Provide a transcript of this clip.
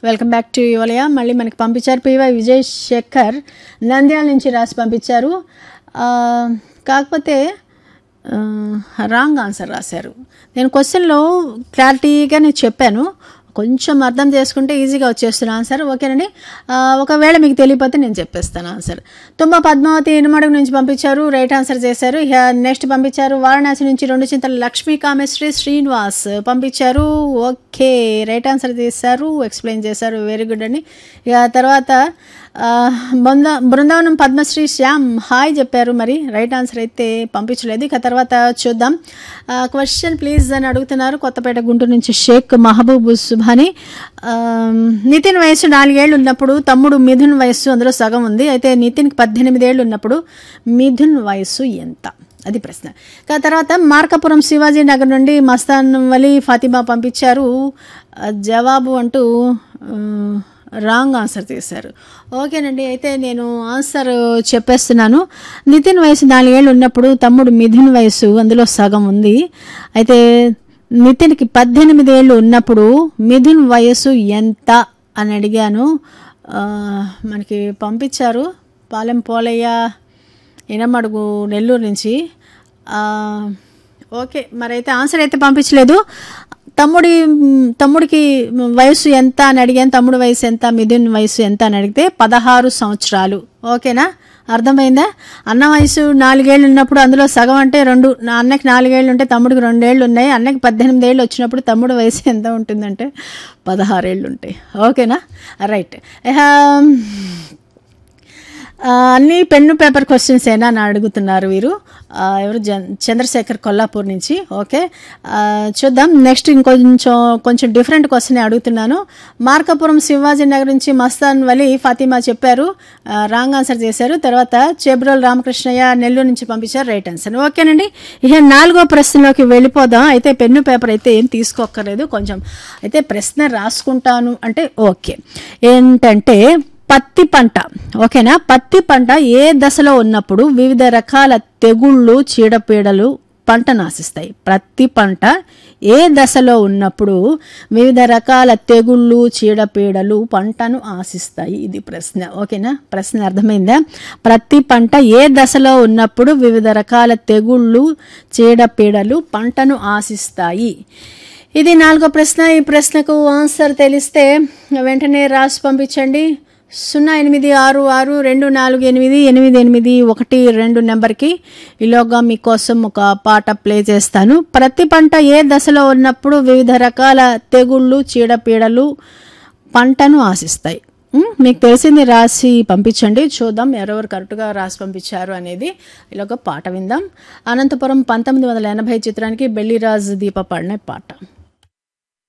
welcome back to యువలయ మళ్ళీ మనకి పంపించారు పివై విజయ్ శేఖర్ నంద్యాల నుంచి రాసి పంపించారు ఆ, కాకపోతే రాంగ్ ఆన్సర్ రాశారు నేను క్వశ్చన్లో క్లారిటీగా నేను చెప్పాను కొంచెం అర్థం చేసుకుంటే ఈజీగా వచ్చేస్తున్న ఆన్సర్ ఓకేనండి ఆ, ఒకవేళ మీకు తెలియకపోతే నేను చెప్పేస్తాను ఆన్సర్ తుమ్మ పద్మావతి ఇనుమడుగు నుంచి పంపించారు రైట్ ఆన్సర్ చేశారు ఇక నెక్స్ట్ పంపించారు వారణాసి నుంచి రెండు చింతల లక్ష్మీ కామేశ్వరి శ్రీనివాస్ పంపించారు ఓకే రైట్ ఆన్సర్ చేశారు ఎక్స్ప్లెయిన్ చేశారు వెరీ గుడ్ అండి ఇక తర్వాత ఆ, బృంద బృందావనం పద్మశ్రీ శ్యామ్ హాయ్ చెప్పారు మరి రైట్ ఆన్సర్ అయితే పంపించలేదు ఇక తర్వాత చూద్దాం క్వశ్చన్ ప్లీజ్ అని అడుగుతున్నారు కొత్తపేట గుంటూరు నుంచి షేక్ మహబూబ్ సుభాని ఆ, నితిన్ వయసు నాలుగేళ్లు ఉన్నప్పుడు తమ్ముడు మిథున్ వయస్సు అందులో సగం ఉంది అయితే నితిన్కి పద్దెనిమిది ఏళ్ళు ఉన్నప్పుడు మిథున్ వయస్సు ఎంత అది ప్రశ్న ఇక తర్వాత మార్కాపురం శివాజీ నగర్ నుండి మస్తాన్ వలి ఫాతిమా పంపించారు ఆ, జవాబు అంటూ ఆ, రాంగ్ ఆన్సర్ చేశారు ఓకేనండి అయితే నేను ఆన్సర్ చెప్పేస్తున్నాను నితిన్ వయసు నాలుగేళ్ళు ఉన్నప్పుడు తమ్ముడు మిథున్ వయసు అందులో సగం ఉంది అయితే నితిన్కి పద్దెనిమిది ఏళ్ళు ఉన్నప్పుడు మిథున్ వయసు ఎంత అని అడిగాను ఆ, మనకి పంపించారు పాలెం పోలయ్య ఇనమడుగు నెల్లూరు నుంచి ఆ, ఓకే మరైతే ఆన్సర్ అయితే పంపించలేదు తమ్ముడి తమ్ముడికి వయసు ఎంత అని అడిగాను తమ్ముడి వయసు ఎంత మిథున్ వయసు ఎంత అని అడిగితే పదహారు సంవత్సరాలు ఓకేనా అర్థమైందా అన్న వయసు నాలుగేళ్ళు ఉన్నప్పుడు అందులో సగం అంటే రెండు నా అన్నకి నాలుగేళ్ళు ఉంటే తమ్ముడికి రెండేళ్ళు ఉన్నాయి అన్నకి పద్దెనిమిది ఏళ్ళు వచ్చినప్పుడు తమ్ముడు వయసు ఎంత ఉంటుందంటే పదహారేళ్ళు ఉంటాయి ఓకేనా రైట్ ఆ, అన్ని పెన్ను పేపర్ క్వశ్చన్స్ ఏనా అని అడుగుతున్నారు వీరు ఆ, ఎవరు జన్ చంద్రశేఖర్ కొల్లాపూర్ నుంచి ఓకే ఆ, చూద్దాం నెక్స్ట్ ఇంకొంచెం కొంచెం డిఫరెంట్ క్వశ్చన్ అడుగుతున్నాను మార్కాపురం శివాజీ నగర్ నుంచి మస్తాన్ వలి ఫాతిమా చెప్పారు ఆ, రాంగ్ ఆన్సర్ చేశారు తర్వాత చేబ్రోల్ రామకృష్ణయ్య నెల్లూరు నుంచి పంపించారు రైట్ ఆన్సర్ ఓకేనండి ఇక నాలుగో ప్రశ్నలోకి వెళ్ళిపోదాం అయితే పెన్ను పేపర్ అయితే ఏం తీసుకోక్కర్లేదు కొంచెం అయితే ప్రశ్న రాసుకుంటాను అంటే ఓకే ఏంటంటే పత్తి పంట ఓకేనా పత్తి పంట ఏ దశలో ఉన్నప్పుడు వివిధ రకాల తెగుళ్ళు చీడపీడలు పంటను ఆశిస్తాయి ప్రతి పంట ఏ దశలో ఉన్నప్పుడు వివిధ రకాల తెగుళ్ళు చీడపీడలు పంటను ఆశిస్తాయి ఇది ప్రశ్న ఓకేనా ప్రశ్న అర్థమైందా ప్రతి పంట ఏ దశలో ఉన్నప్పుడు వివిధ రకాల తెగుళ్ళు చీడపీడలు పంటను ఆశిస్తాయి ఇది నాలుగో ప్రశ్న ఈ ప్రశ్నకు ఆన్సర్ తెలిస్తే వెంటనే రాసి పంపించండి సున్నా ఎనిమిది ఆరు ఆరు రెండు నాలుగు ఎనిమిది ఎనిమిది ఎనిమిది ఒకటి రెండు నెంబర్కి ఈలోగా మీకోసం ఒక పాట ప్లే చేస్తాను ప్రతి పంట ఏ దశలో ఉన్నప్పుడు వివిధ రకాల తెగుళ్ళు చీడపీడలు పంటను ఆశిస్తాయి ఉమ్, మీకు తెలిసింది రాసి పంపించండి చూద్దాం ఎవరెవరు కరెక్ట్గా రాసి పంపించారు అనేది ఇలాగ పాట విందాం అనంతపురం పంతొమ్మిది వందల ఎనభై చిత్రానికి బెల్లిరాజు దీప పాడిన పాట